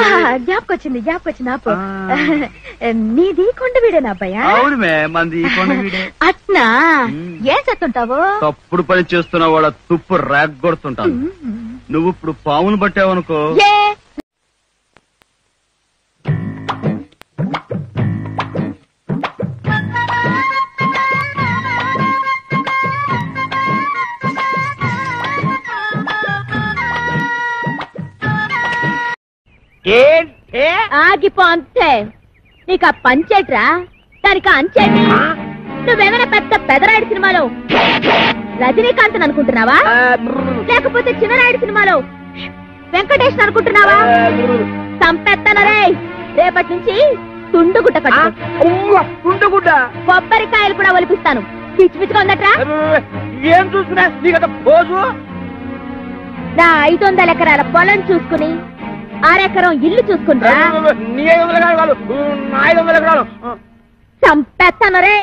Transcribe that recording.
జ్ఞాపకొచ్చింది జ్ఞాపకొచ్చింది ఆపు ఆ. నీది కొండ వీడేనా అబ్బాయా అవును మే మంది ఈ కొండ వీడే అట్నా మ్. ఏం చేస్తుంటావు తప్పుడు పని చేస్తున్న వాళ్ళ తుప్పు రేగ్గొడుతుంటాను నువ్వు ఇప్పుడు పావును పట్టావనుకో ఏ ఏంటే ఆగిపో అంతే నీకు ఆ పంచేట్రా దానికి ఆ అంచేటి నువ్వేమైనా పెద్ద పెదరాయుడు సినిమాలో రజనీకాంత్ అనుకుంటున్నావా ఆ, బ్రర్. లేకపోతే చిన్నరాయుడు సినిమాలో వెంకటేష్ అనుకుంటున్నావా సంపెత్తనరే రేపటి నుంచి తుండుగుట్ట ఆ, కట్టు ఉవ్వ, ఉండగుడ్డ కొబ్బరికాయలు కూడా ఒలిపిస్తాను పిచ్చి పిచ్చిగా ఉందట్రా అబ్బబ్బబ్బ, ఏం చూస్తున్నా నీకంత పోజు నా ఐదు వందల ఎకరాల పొలం చూసుకుని అరెకరం ఇల్లు చూసుకుంటా అబ్బబ్బబ్బ, నీ ఐదు వందల ఎకరాలు కాదు నా ఐదు వందల ఎకరాలు సంపెత్తనరే